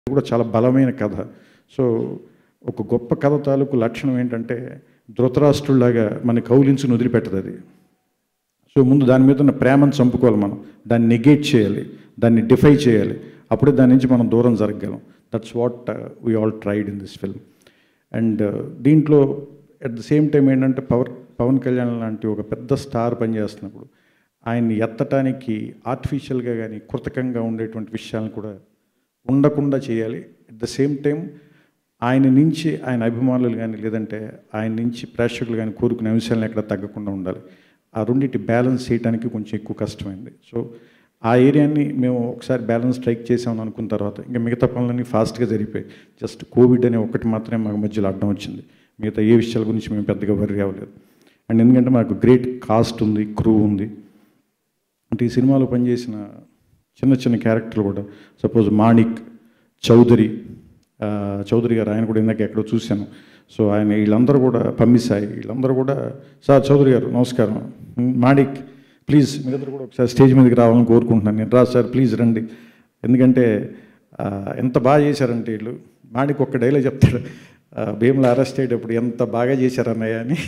ఇది కూడా చాలా బలమైన కథ సో ఒక గొప్ప కథ తాలూకు లక్షణం ఏంటంటే ధృతరాష్ట్రులాగా మన కౌలించుని వదిలిపెట్టదు అది సో ముందు దాని మీద ఉన్న ప్రేమను చంపుకోవాలి మనం దాన్ని నెగేట్ చేయాలి దాన్ని డిఫై చేయాలి అప్పుడే దాని నుంచి మనం దూరం జరగగలం that's what we all tried in this film and దీంట్లో అట్ ద సేమ్ టైం ఏంటంటే పవర్ పవన్ కళ్యాణ్ లాంటి ఒక పెద్ద స్టార్ పనిచేస్తున్నప్పుడు ఆయన్ని ఎత్తటానికి ఆర్టిఫిషియల్గా కానీ కృతకంగా ఉండేటువంటి విషయాలను కూడా ఉండకుండా చేయాలి అట్ ద సేమ్ టైం ఆయన నుంచి ఆయన అభిమానులు కానీ లేదంటే ఆయన నుంచి ప్రేక్షకులు కానీ కోరుకునే అంశాలను ఎక్కడ తగ్గకుండా ఉండాలి ఆ రెండింటి బ్యాలెన్స్ చేయడానికి కొంచెం ఎక్కువ కష్టమైంది సో ఆ ఏరియాని మేము ఒకసారి బ్యాలెన్స్ స్ట్రైక్ చేసామని అనుకున్న తర్వాత ఇంకా మిగతా పనులన్నీ ఫాస్ట్గా జరిగిపోయి జస్ట్ కోవిడ్ అనే ఒకటి మాత్రమే మాకు మధ్యలో అడ్డం వచ్చింది మిగతా ఏ విషయాల గురించి మేము పెద్దగా వర్రీ అవ్వలేదు అండ్ ఎందుకంటే మాకు గ్రేట్ కాస్ట్ ఉంది క్రూ ఉంది అంటే ఈ సినిమాలో పనిచేసిన చిన్న చిన్న క్యారెక్టర్లు కూడా సపోజ్ మాణిక్ చౌదరి ఆ, చౌదరి గారు ఆయన కూడా ఇందాక ఎక్కడో చూశాను సో ఆయన వీళ్ళందరూ కూడా పంపిస్తాయి వీళ్ళందరూ కూడా సార్ చౌదరి గారు నమస్కారం మ్, మాణిక్ ప్లీజ్ మీరందరూ కూడా ఒకసారి స్టేజ్ మీదకి రావాలని కోరుకుంటున్నాను నేను రా సార్ ప్లీజ్ రండి ఎందుకంటే ఆ, ఎంత బాగా చేశారంటే వీళ్ళు మాణిక్ ఒక్క డైలాగ్ చెప్తాడు ఆ, భీములు అరెస్ట్ అయ్యేటప్పుడు ఎంత బాగా చేశారన్నయ్య అని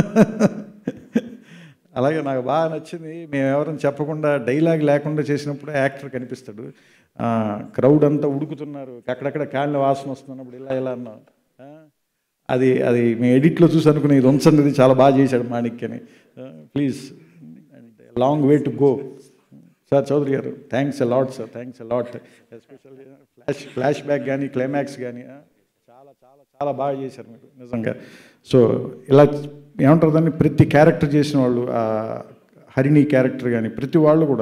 అలాగే నాకు బాగా నచ్చింది మేము ఎవరైనా చెప్పకుండా డైలాగ్ లేకుండా చేసినప్పుడు యాక్టర్ కనిపిస్తాడు క్రౌడ్ అంతా ఉడుకుతున్నారు అక్కడక్కడ కాళ్ళ వాసన వస్తున్నప్పుడు ఇలా ఇలా అన్నాం ఆ, అది అది మేము ఎడిట్లో చూసి అనుకునే ఇది ఉంచండి ఇది చాలా బాగా చేశాడు మాణిక్ అని please long way to go sir Chowdary garu thanks lot sir thanks lot especially flash flash back కానీ క్లైమాక్స్ కానీ చాలా చాలా చాలా బాగా చేశారు మీరు నిజంగా సో ఇలా ఏమంటారు దాన్ని ప్రతి క్యారెక్టర్ చేసిన వాళ్ళు ఆ హరిణి క్యారెక్టర్ కానీ ప్రతి వాళ్ళు కూడా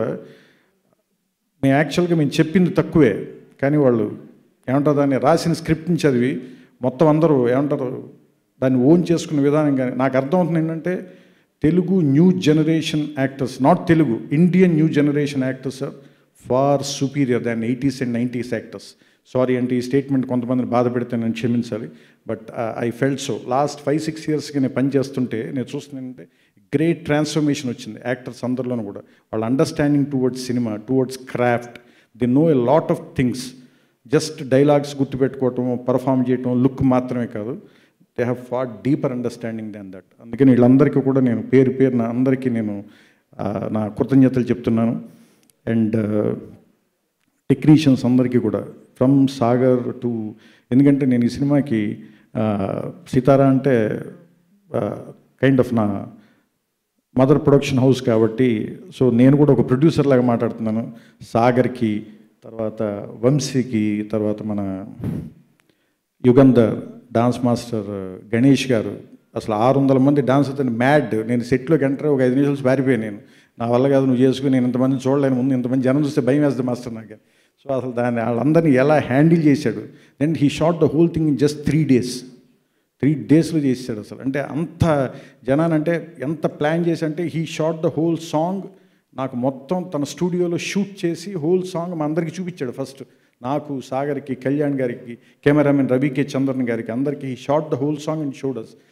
మేము యాక్చువల్గా మేము చెప్పింది తక్కువే కానీ వాళ్ళు ఏమంటారు దాన్ని రాసిన స్క్రిప్ట్ని చదివి మొత్తం అందరూ ఏమంటారు దాన్ని ఓన్ చేసుకున్న విధానం కానీ నాకు అర్థమవుతుంది ఏంటంటే Telugu new generation actors not Telugu Indian new generation actors are far superior than eighties and nineties actors sorry అంటే ఈ స్టేట్మెంట్ కొంతమందిని బాధ పెడితే నేను క్షమించాలి but I felt so last five six ఇయర్స్కి నేను పని చేస్తుంటే నేను చూస్తున్నానంటే గ్రేట్ ట్రాన్స్ఫర్మేషన్ వచ్చింది యాక్టర్స్ అందరిలోనూ కూడా వాళ్ళ understanding towards cinema towards craft the know a lot of things just dialogues గుర్తుపెట్టుకోవటం పర్ఫామ్ చేయటం లుక్ మాత్రమే కాదు they have far deeper understanding than that అందుకని వీళ్ళందరికీ కూడా నేను పేరు పేరున అందరికీ నేను ఆ, నా కృతజ్ఞతలు చెప్తున్నాను అండ్ టెక్నీషియన్స్ అందరికీ కూడా ఫ్రమ్ సాగర్ టు ఎందుకంటే నేను ఈ సినిమాకి ఆ, సితారా అంటే కైండ్ ఆఫ్ నా మదర్ ప్రొడక్షన్ హౌస్ కాబట్టి సో నేను కూడా ఒక ప్రొడ్యూసర్ లాగా మాట్లాడుతున్నాను సాగర్కి తర్వాత వంశీకి తర్వాత మన యుగంధర్ డాన్స్ మాస్టర్ గణేష్ గారు అసలు ఆరు వందల మంది డాన్స్ అతను మ్యాడ్ నేను సెట్లోకి ఎంటర్ ఒక ఐదు నిమిషాలు పారిపోయాను నేను నా వల్ల కాదు నువ్వు చేసుకుని నేను ఇంతమందిని చూడలేను ముందు ఇంతమంది జనం చూస్తే భయం వేస్తుంది మాస్టర్ నాకు సో అసలు దాన్ని వాళ్ళందరినీ ఎలా హ్యాండిల్ చేశాడు then he shot the whole thing in just three days three డేస్లో చేసాడు అసలు అంటే అంత జనానంటే ఎంత ప్లాన్ చేసి అంటే he shot the whole song నాకు మొత్తం తన స్టూడియోలో షూట్ చేసి హోల్ సాంగ్ మా అందరికీ చూపించాడు ఫస్ట్ నాకు సాగర్కి కళ్యాణ్ గారికి కెమెరామెన్ రవికే చంద్రన్ గారికి అందరికీ he shot the whole song and showed us